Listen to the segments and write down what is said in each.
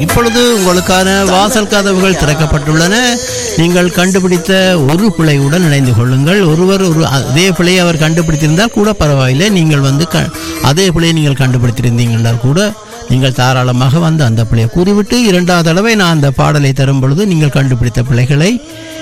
இப்பொழுது உங்களுக்கான வாசல் கதவுகள் திறக்கப்பட்டுள்ளன நீங்கள் கண்டுபிடித்த ஒரு பிழையுடன் இணைந்து கொள்ளுங்கள் ஒருவர் ஒரு அதே பிழையை அவர் கண்டுபிடித்திருந்தால் கூட பரவாயில்லை நீங்கள் வந்து க அதே பிழையை நீங்கள் கண்டுபிடித்திருந்தீங்கன்னா கூட நீங்கள் தாராளமாக வந்து அந்த பிழையை கூறிவிட்டு இரண்டாவது தடவை நான் அந்த பாடலை தரும் பொழுது நீங்கள் கண்டுபிடித்த பிழைகளை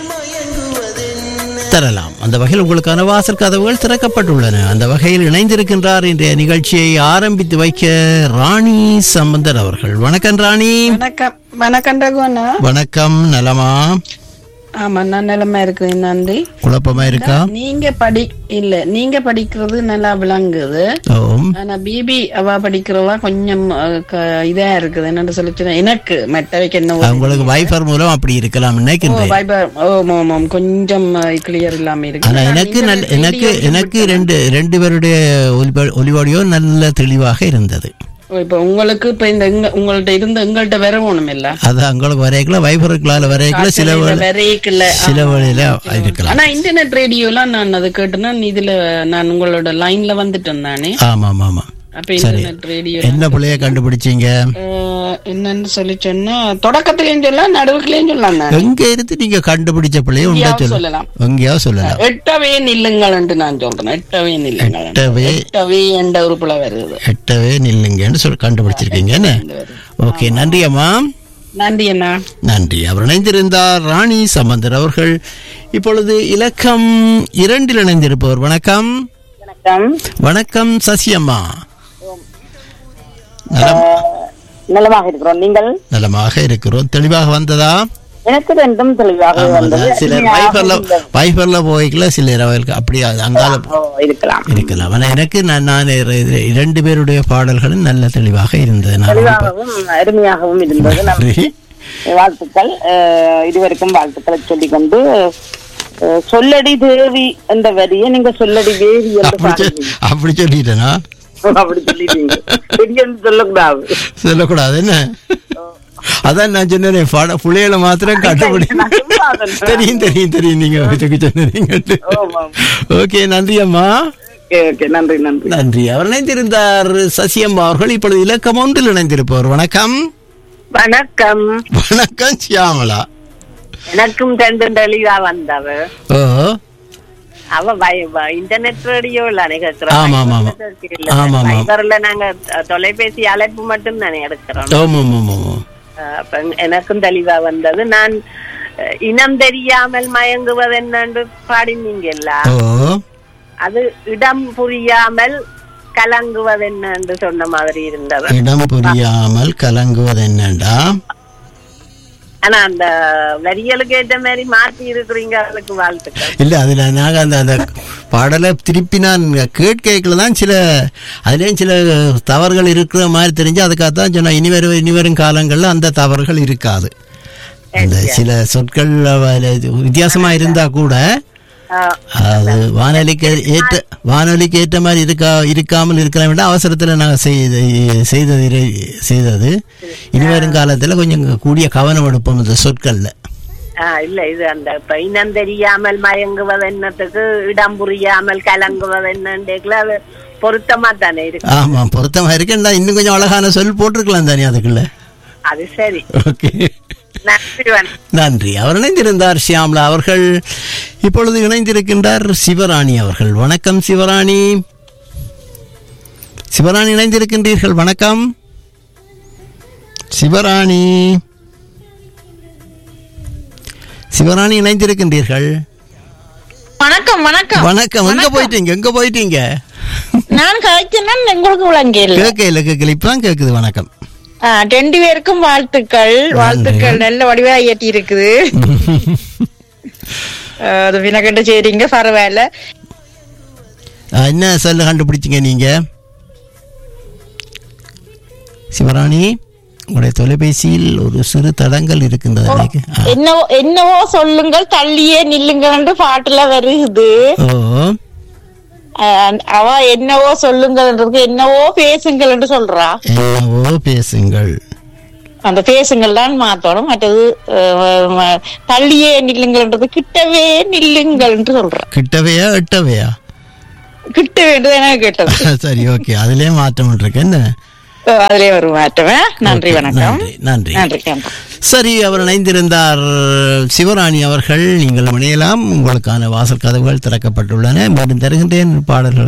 தரலாம் அந்த வகையில் உங்களுக்கான வாசல் கதவுகள் திறக்கப்பட்டுள்ளன அந்த வகையில் இணைந்திருக்கின்றார் இன்றைய நிகழ்ச்சியை ஆரம்பித்து வைக்க ராணி சம்பந்தர் அவர்கள் வணக்கம் ராணி வணக்கம் வணக்கம் ரகுவண்ணா வணக்கம் நலமா ஆமா நான் நிலைமை இருக்கிறேன் நன்றி குழப்பமா இருக்கா நீங்க படி இல்ல நீங்க படிக்கிறது நல்லா விளங்குது ஓம் ஆனா பிபி அவ படிக்கிறவா கொஞ்சம் அஹ், க- இதா இருக்குது என்னன்னு சொல்லி எனக்கு மெட்டவைக்கு என்ன ஒரு- உங்களுக்கு வைஃபர் மூலம் அப்படி இருக்கலாம் ஓ, நினைக்கின்றேன் வைபர் ஓ ஆமாம், ஆமாம். கொஞ்சம் கிளியர் இல்லாம இருக்கு ஆனா எனக்கு நல்ல எனக்கு எனக்கு ரெண்டு ரெண்டு பேருடைய ஒலிப- ஒலிவாடியோ நல்ல தெளிவாக இருந்தது ஓ, இப்ப உங்களுக்கு இப்ப இந்த எங்க- உங்கள்ட்ட இருந்து எங்கள்கிட்ட வரணும் இல்ல அது உங்களுக்கு வரைக்கல வைஃபருக்களால வரைக்கல சில வேளை- வரைக்கல சில வழியில இருக்கலாம் ஆனா இன்டர்நெட் ரேடியோலாம் நான் அது கேட்டேன்னா இதுல நான் உங்களோட லைன்ல வந்துட்டேன் தானே ஆமா ஆமா ஆமா அப்ப இன்டர்நெட் ரேடியோ என்ன பிள்ளைய கண்டுபிடிச்சீங்க என்னன்னு சொல்லி சொன்னா தொடக்கத்திலயும் சொல்லலாம் நடுவுக்குலயும் சொல்லலாம் நான் எங்க இருந்து நீங்க கண்டுபிடிச்ச பிள்ளைய உண்டா எங்கேயாவது சொல்ல சொல்லலாம் எங்கேயாவது சொல்லலாம் எட்டவே நில்லுங்கள் என்று நான் சொல்றேன் எட்டவே நில்லுங்கள் எட்டவே எட்டவே என்ற உறுப்புல வருது எட்டவே நில்லுங்கன்னு சொல்லி கண்டுபிடிச்சிருக்கீங்க என்ன ஓகே நன்றி அம்மா நன்றி அண்ணா நன்றி அவர் இணைந்திருந்தார் ராணி சம்பந்தர் அவர்கள் இப்பொழுது இலக்கம் இரண்டில் இணைந்திருப்பவர் வணக்கம் வணக்கம் வணக்கம் சசி அம்மா நலம் நலமாக இருக்கிறோம் நீங்கள் நலமாக இருக்கிறோம் தெளிவாக வந்ததா எனக்கு ரெண்டும் தெளிவாக ஆமா, வந்தது சிலர் இனிமையாக வைஃபர்ல இருந்தது. வைஃபர்ல போய்க்கல சிலர் அவர்களுக்கு அப்படி அது அங்கால ஓ, இருக்கலாம் இருக்கலாம் ஆனா எனக்கு நான் நான் இர- இரண்டு பேருடைய பாடல்களும் நல்ல தெளிவாக இருந்தது நான் தெளிவாகவும் அருமையாகவும் இருந்தது நம் நன்றி. வாழ்த்துக்கள் அஹ், இருவருக்கும் வாழ்த்துக்களை சொல்லிக் கொண்டு அஹ், சொல்லடி தேவி என்ற வரியை நீங்க சொல்லடி தேவி என்று அப்படி சொல்- பாடுறீங்க. அப்படி சொல்லிட்டேனா அப்படி சொல்லிட்டீங்க பெரியன்னு சொல்லக்கூடாது சொல்லக்கூடாது என்ன அதான் நான் சொன்னேன் பட புள்ளையில மாத்திரம் கண்டுபிடி நான் சும்மா சொன்னேன். தெரியும் தெரியும் தெரியும் நீங்க இதுக்கு சொன்னீங்க ஆமாம். ஓகே நன்றி அம்மா ஓகே ஓகே நன்றி நன்றி நன்றி அவர் இணைந்திருந்தார் சசியம்மா அவர்கள் இப்பொழுது இலக்கம் ஒன்றில் இணைந்திருப்பவர் வணக்கம் வணக்கம் வணக்கம் சியாமலா எனக்கும் ரெண்டு தெளிவா வந்தவ ஓ அவ வை- வை- இன்டர்நெட் ரேடியோல கேட்கிறோம் ஆமா, ஆமா, ஆமா. ஆமா, ஆமா. ஃபைபர்ல நாங்க அஹ், தொலைபேசி அழைப்பு மட்டும் தானே எடுக்கிறோம் ஓம் ஓம் ஓம் ஓம் அஹ், அப்ப எனக்கும் தெளிவா வந்தது நான் அஹ், இனம் தெரியாமல் மயங்குவது என்னன்னு பாடினீங்கல்ல ஓ அது இடம் புரியாமல் கலங்குவது என்னன்னு சொன்ன மாதிரி இருந்தது இடம் புரியாமல் கலங்குவது என்னண்டா ஆனா அந்த வரிகளுக்கு ஏற்ற மாதிரி மாத்தி இருக்கிறீங்க அதுக்கு வாழ்த்துக்கள் இல்ல அதுல நாங்க அந்த அந்த பாடலை திருப்பி நான் கேட்கல தான் சில அதுலயும் சில தவறுகள் இருக்கிற மாதிரி தெரிஞ்சு அதுக்காக தான் சொன்னேன் இனி வரும் இனி வரும் காலங்கள்ல அந்த தவறுகள் இருக்காது அந்த சில சொற்கள் அதுல வித்தியாசமா இருந்தா கூட அஹ், அது வானொலிக்கு ஏற்ற வானொலிக்கு ஏற்ற மாதிரி இருக்கா இருக்காமல் இருக்க வேண்டாம் அவசரத்துல நாங்கள் செய்த செய்தது இரு- செய்தது இனி வரும் காலத்துல கொஞ்சம் கூடிய கவனம் எடுப்போம் இந்த சொற்கள்ல ஆஹ் இல்ல இது அந்த இப்ப இனம் தெரியாமல் மயங்குவது என்னத்துக்கு இடம் புரியாமல் கலங்குவது என்னன்றதுல அது பொருத்தமா தானே இருக்கு ஆமா பொருத்தமா இருக்கேன்டா இன்னும் கொஞ்சம் அழகான சொல் போட்டிருக்கலாம் தானே அதுக்குள்ள அது சரி ஓகே நன்றி வணக்கம். நன்றி அவர் இணைந்திருந்தார் ஷியாம்லா அவர்கள் இப்பொழுது இணைந்திருக்கின்றார் சிவராணி அவர்கள் வணக்கம் சிவராணி சிவராணி இணைந்திருக்கின்றீர்கள் வணக்கம் சிவராணி சிவராணி இணைந்திருக்கின்றீர்கள் வணக்கம் வணக்கம் வணக்கம் எங்க போயிட்டீங்க எங்க போயிட்டீங்க நான் கழிச்சேன்னா உங்களுக்கு விளங்கியல கேட்கல கேட்கல இப்பதான் கேக்குது வணக்கம் ரெண்டு பேருக்கும் வாழ்த்துக்கள் வாழ்த்துக்கள் நல்ல வடிவா ஏற்றி இருக்குது ஆ, அது வினக்கண்டு சரிங்க பரவாயில்ல ஆ, என்ன சொல்ல கண்டுபிடிச்சீங்க நீங்க சிவராணி உங்களுடைய தொலைபேசியில் ஒரு சிறு தடங்கள் இருக்கின்றது எனக்கு. ஆ. என்னவோ என்னவோ சொல்லுங்கள் தள்ளியே நில்லுங்கள்னு பாட்டுல வருகுது ஓ ஆ, அவ என்னவோ சொல்லுங்கள்ன்றதுக்கு என்னவோ பேசுங்கள்னு சொல்றா என்னவோ பேசுங்கள் அந்த பேசுங்கள் தான் மாத்தணும் மற்றது ஆ, தள்ளியே நில்லுங்கள்ன்றது கிட்டவே நில்லுங்கள்னு சொல்றா கிட்டவையா எட்டவையா கிட்ட வேண்டியது எனக்கு கேட்டது சரி ஓகே அதுலயே மாற்றம் இருக்கு என்ன அஹ் அதிலே ஒரு மாற்றமே நன்றி ஓகே, வணக்கம் நன்றி, நன்றி. நன்றி வணக்கம் சரி அவர் இணைந்திருந்தார் சிவராணி அவர்கள் நீங்கள் இணையலாம் உங்களுக்கான வாசல் கதவுகள் திறக்கப்பட்டுள்ளன மீண்டும் தருகின்றேன் பாடல்கள்